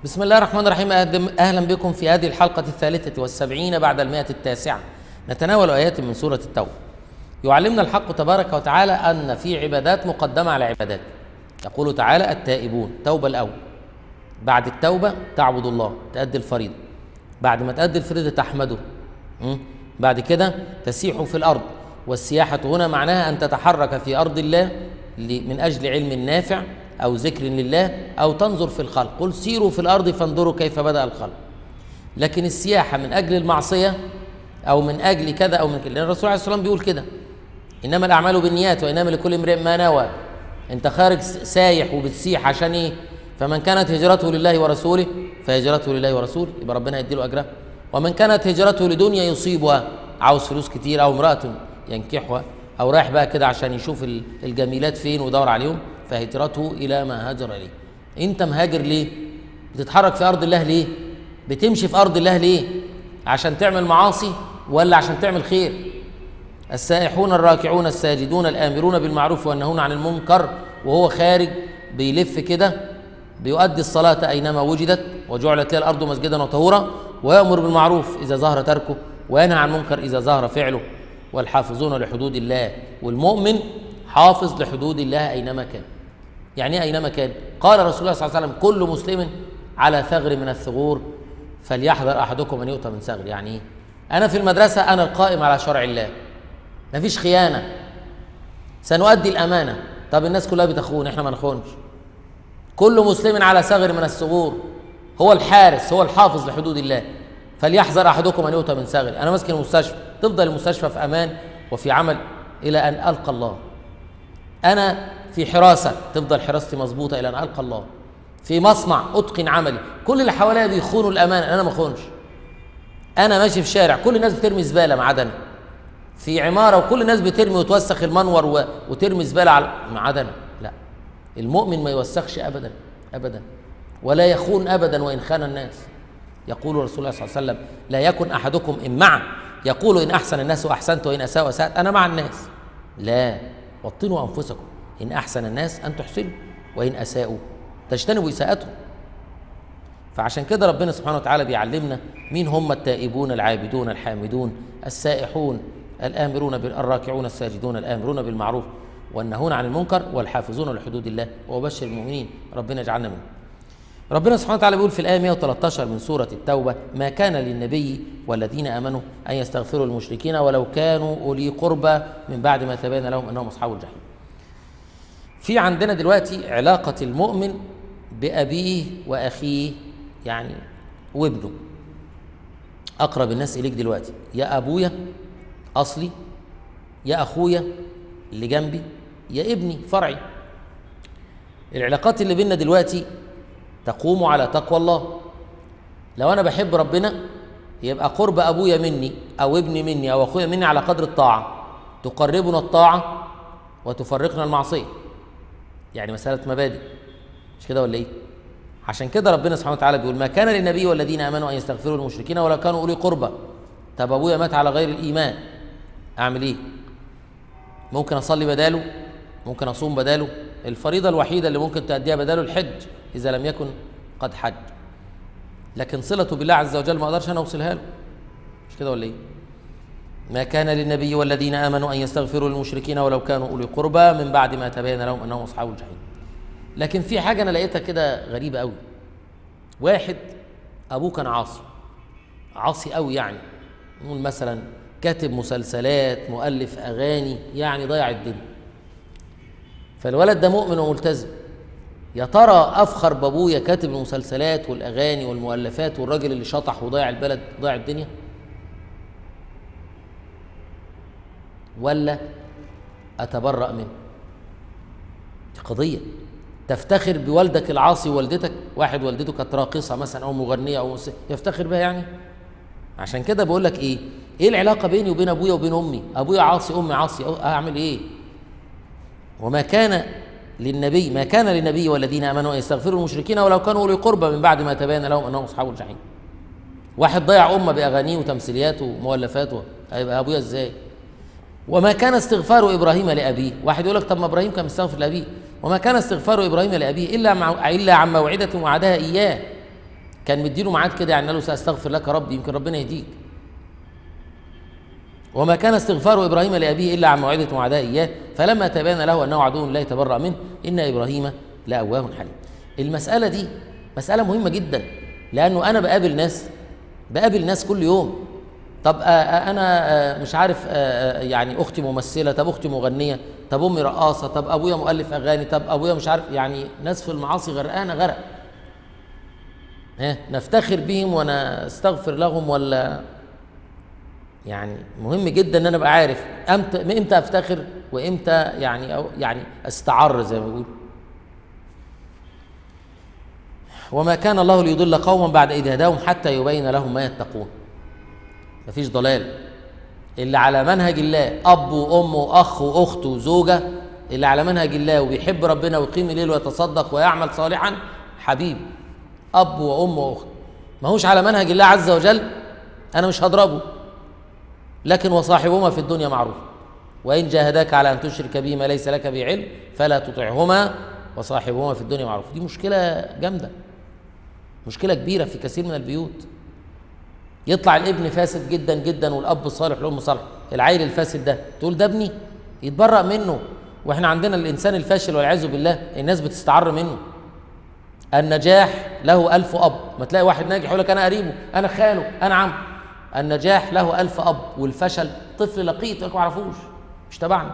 بسم الله الرحمن الرحيم أهدم- أهلا بكم في هذه الحلقة الثالثة والسبعين بعد المائة التاسعة نتناول آيات من سورة التوبة يعلمنا الحق تبارك وتعالى أن في عبادات مقدمة على عبادات يقول تعالى التائبون توبة الأول بعد التوبة تعبد الله تأدي الفريضة بعد ما تأدي الفريضة تحمده م? بعد كده تسيح في الأرض والسياحة هنا معناها أن تتحرك في أرض الله ل- من أجل علم نافع أو ذكر لله أو تنظر في الخلق قل سيروا في الأرض فانظروا كيف بدأ الخلق لكن السياحة من أجل المعصية أو من أجل كذا أو من كذا لأن الرسول عليه الصلاة والسلام بيقول كده إنما الأعمال بالنيات وإنما لكل امرئ ما نوى أنت خارج س- سايح وبتسيح عشان إيه فمن كانت هجرته لله ورسوله فهجرته لله ورسوله يبقى ربنا يديله أجرها ومن كانت هجرته لدنيا يصيبها عاوز فلوس كتير أو امرأة ينكحها أو رايح بقى كده عشان يشوف ال- الجميلات فين ويدور عليهم فهجرته إلى ما هاجر إليه أنت مهاجر ليه بتتحرك في أرض الله ليه بتمشي في أرض الله ليه عشان تعمل معاصي ولا عشان تعمل خير السائحون الراكعون الساجدون الآمرون بالمعروف والنهون عن المنكر وهو خارج بيلف كده بيؤدي الصلاة أينما وجدت وجعلت له الأرض مسجدا وطهورا ويأمر بالمعروف إذا ظهر تركه وينهى عن المنكر إذا ظهر فعله والحافظون لحدود الله والمؤمن حافظ لحدود الله أينما كان يعني ايه اينما كان قال رسول الله صلى الله عليه وسلم كل مسلم على ثغر من الثغور فليحذر احدكم ان يؤتى من ثغر يعني ايه انا في المدرسه انا القائم على شرع الله مفيش خيانه سنؤدي الامانه طب الناس كلها بتخون احنا ما نخونش كل مسلم على ثغر من الثغور هو الحارس هو الحافظ لحدود الله فليحذر احدكم ان يؤتى من ثغر انا ماسك المستشفى تفضل المستشفى في امان وفي عمل الى ان القى الله انا في حراسه تفضل حراستي مظبوطه الى ان القى الله في مصنع اتقن عملي كل اللي حواليا بيخونوا الامانه انا ما اخونش انا ماشي في شارع كل الناس بترمي زباله ما عدا انا في عماره وكل الناس بترمي وتوسخ المنور و... وترمي زباله على ما عدا انا لا المؤمن ما يوسخش ابدا ابدا ولا يخون ابدا وان خان الناس يقول رسول الله صلى الله عليه وسلم لا يكن احدكم ان مع يقول ان احسن الناس احسنت وان اساءوا اسات انا مع الناس لا وطنوا انفسكم ان احسن الناس ان تحسنوا وان اساءوا تجتنبوا اساءتهم فعشان كده ربنا سبحانه وتعالى بيعلمنا مين هم التائبون العابدون الحامدون السائحون الامرون بال- الراكعون الساجدون الامرون بالمعروف والنهون عن المنكر والحافظون لحدود الله وبشر المؤمنين ربنا يجعلنا منهم ربنا سبحانه وتعالى بيقول في الآية 113 من سورة التوبة ما كان للنبي والذين آمنوا أن يستغفروا المشركين ولو كانوا أولي قربى من بعد ما تبين لهم أنهم أصحاب الجحيم في عندنا دلوقتي علاقة المؤمن بأبيه وأخيه يعني وابنه أقرب الناس إليك دلوقتي يا أبويا أصلي يا أخويا اللي جنبي يا ابني فرعي العلاقات اللي بيننا دلوقتي تقوم على تقوى الله لو انا بحب ربنا يبقى قرب ابويا مني او ابني مني او اخويا مني على قدر الطاعه تقربنا الطاعه وتفرقنا المعصيه يعني مساله مبادئ مش كده ولا ايه عشان كده ربنا سبحانه وتعالى بيقول ما كان للنبي والذين امنوا ان يستغفروا للمشركين ولو كانوا اولي قربى طب ابويا مات على غير الايمان اعمل ايه ممكن اصلي بداله ممكن اصوم بداله الفريضه الوحيده اللي ممكن تأديها بداله الحج اذا لم يكن قد حج لكن صلته بالله عز وجل ما اقدرش انا اوصلها له مش كده ولا ايه ما كان للنبي والذين امنوا ان يستغفروا للمشركين ولو كانوا اولي قربى من بعد ما تبين لهم انهم اصحاب الجحيم لكن في حاجه انا لقيتها كده غريبه قوي واحد ابوه كان عاصي عاصي قوي يعني نقول مثلا كاتب مسلسلات مؤلف اغاني يعني ضيع الدنيا فالولد ده مؤمن وملتزم يا ترى افخر بابويا كاتب المسلسلات والاغاني والمؤلفات والراجل اللي شطح وضيع البلد ضيع الدنيا ولا اتبرأ منه دي قضيه تفتخر بوالدك العاصي ووالدتك واحد والدته كانت راقصه مثلا او مغنيه او مس... يفتخر بها يعني عشان كده بقول لك ايه ايه العلاقه بيني وبين ابويا وبين امي ابويا عاصي امي عاصي أو اعمل ايه وما كان للنبي ما كان للنبي والذين امنوا ان يستغفروا المشركين ولو كانوا اولي قربى من بعد ما تبين لهم انهم اصحاب الجحيم واحد ضيع امه باغانيه وتمثيلياته ومؤلفاته هيبقى ابويا ازاي وما كان استغفار ابراهيم لابيه واحد يقول لك طب ما ابراهيم كان مستغفر لابيه وما كان استغفار ابراهيم لابيه الا مع الا عن موعده وعدها اياه كان مديله ميعاد كده يعني قال له ساستغفر لك ربي يمكن ربنا يهديك وما كان استغفار ابراهيم لابيه الا عن موعده وعداء اياه فلما تبين له انه عدو لا يتبرأ منه ان ابراهيم لاواه حليم المساله دي مساله مهمه جدا لانه انا بقابل ناس بقابل ناس كل يوم طب آه، آه، انا آه، مش عارف آه، آه، يعني اختي ممثله طب اختي مغنيه طب امي رقاصه طب ابويا مؤلف اغاني طب ابويا مش عارف يعني ناس في المعاصي غرقانه غرق ها نفتخر بهم ونستغفر لهم ولا يعني مهم جدا ان انا ابقى عارف امتى امتى افتخر وامتى يعني أو يعني استعر زي ما بيقولوا وما كان الله ليضل قوما بعد اذ هداهم حتى يبين لهم ما يتقون مفيش ضلال اللي على منهج الله اب وام واخ واخت وزوجه اللي على منهج الله وبيحب ربنا ويقيم الليل ويتصدق ويعمل صالحا حبيب اب وام واخت ما هوش على منهج الله عز وجل انا مش هضربه لكن وصاحبهما في الدنيا معروف وإن جاهداك على أن تشرك بي ما ليس لك به علم فلا تطعهما وصاحبهما في الدنيا معروف دي مشكلة جامدة مشكلة كبيرة في كثير من البيوت يطلع الابن فاسد جدا جدا والأب صالح والأم صالح العيل الفاسد ده تقول ده ابني يتبرأ منه واحنا عندنا الإنسان الفاشل والعياذ بالله الناس بتستعر منه النجاح له ألف أب ما تلاقي واحد ناجح يقول لك أنا قريبه أنا خاله أنا عم النجاح له ألف أب والفشل طفل لقيط يقول لك ما اعرفوش مش تبعنا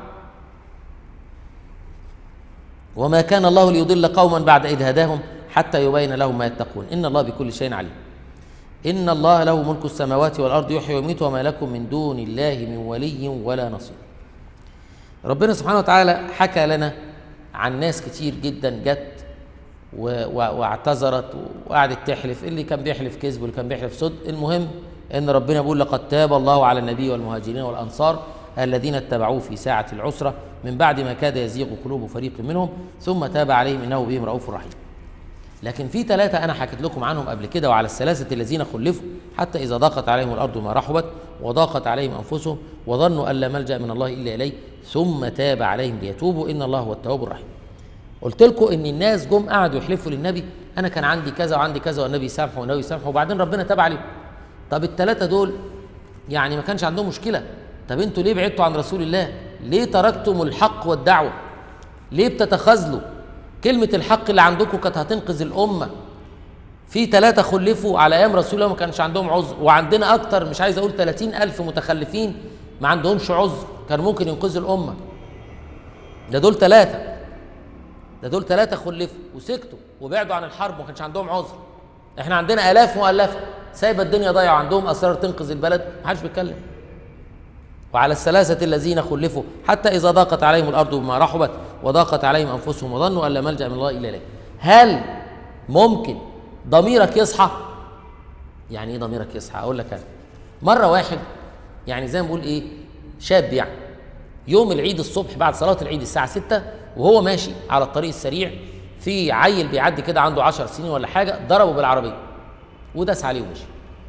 وما كان الله ليضل قوما بعد إذ هداهم حتى يبين لهم ما يتقون إن الله بكل شيء عليم إن الله له ملك السماوات والأرض يحيي ويميت وما لكم من دون الله من ولي ولا نصير ربنا سبحانه وتعالى حكى لنا عن ناس كتير جدا جت و- و- واعتذرت وقعدت تحلف اللي كان بيحلف كذب واللي كان بيحلف صدق المهم ان ربنا بيقول لقد تاب الله على النبي والمهاجرين والانصار الذين اتبعوه في ساعة العسرة من بعد ما كاد يزيغ قلوب فريق منهم ثم تاب عليهم انه بهم رؤوف رحيم لكن في ثلاثة أنا حكيت لكم عنهم قبل كده وعلى الثلاثة الذين خلفوا حتى إذا ضاقت عليهم الأرض ما رحبت وضاقت عليهم أنفسهم وظنوا أن لا ملجأ من الله إلا إليه ثم تاب عليهم ليتوبوا إن الله هو التواب الرحيم قلت لكم إن الناس جم قعدوا يحلفوا للنبي أنا كان عندي كذا وعندي كذا والنبي يسامحه والنبي يسامحه وبعدين ربنا تاب عليهم طب الثلاثة دول يعني ما كانش عندهم مشكلة طب انتوا ليه بعدتوا عن رسول الله ليه تركتم الحق والدعوة ليه بتتخاذلوا كلمة الحق اللي عندكم كانت هتنقذ الأمة في ثلاثة خلفوا على أيام رسول الله ما كانش عندهم عذر وعندنا أكتر مش عايز أقول 30 ألف متخلفين ما عندهمش عذر كان ممكن ينقذوا الأمة ده دول ثلاثة ده دول ثلاثة خلفوا وسكتوا وبعدوا عن الحرب وما كانش عندهم عذر احنا عندنا آلاف مؤلفة سايبة الدنيا ضايعة وعندهم أسرار تنقذ البلد ما حدش بيتكلم وعلى الثلاثة الذين خلفوا حتى إذا ضاقت عليهم الأرض بما رحبت وضاقت عليهم أنفسهم وظنوا أن لا ملجأ من الله إلا إليه هل ممكن ضميرك يصحى يعني إيه ضميرك يصحى أقول لك أنا مرة واحد يعني زي ما بقول إيه شاب يعني يوم العيد الصبح بعد صلاة العيد الساعة 6 وهو ماشي على الطريق السريع في عيل بيعدي كده عنده 10 سنين ولا حاجة ضربه بالعربية وداس عليه ومشي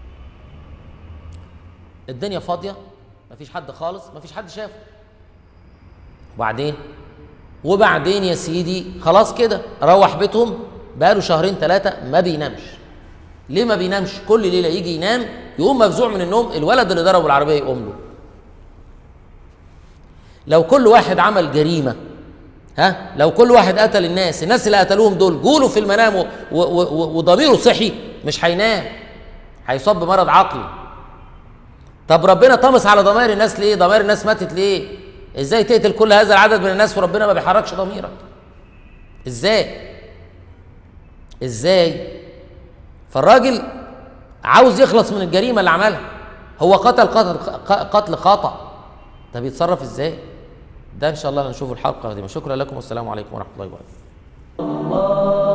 الدنيا فاضية مفيش حد خالص مفيش حد شافه وبعدين وبعدين يا سيدي خلاص كده روح بيتهم بقاله شهرين ثلاثة ما بينامش ليه ما بينامش كل ليلة يجي ينام يقوم مفزوع من النوم الولد اللي ضربه العربية يقوم له لو كل واحد عمل جريمة ها لو كل واحد قتل الناس الناس اللي قتلوهم دول جوله في المنام و- و- و- وضميره صحي مش هينام هيصاب بمرض عقلي طب ربنا طمس على ضمائر الناس ليه ضمائر الناس ماتت ليه ازاي تقتل كل هذا العدد من الناس وربنا ما بيحركش ضميرك ازاي ازاي فالراجل عاوز يخلص من الجريمه اللي عملها هو قتل قتل قتل خطا طب يتصرف ازاي ده ان شاء الله هنشوف الحلقه دي شكرا لكم والسلام عليكم ورحمه الله وبركاته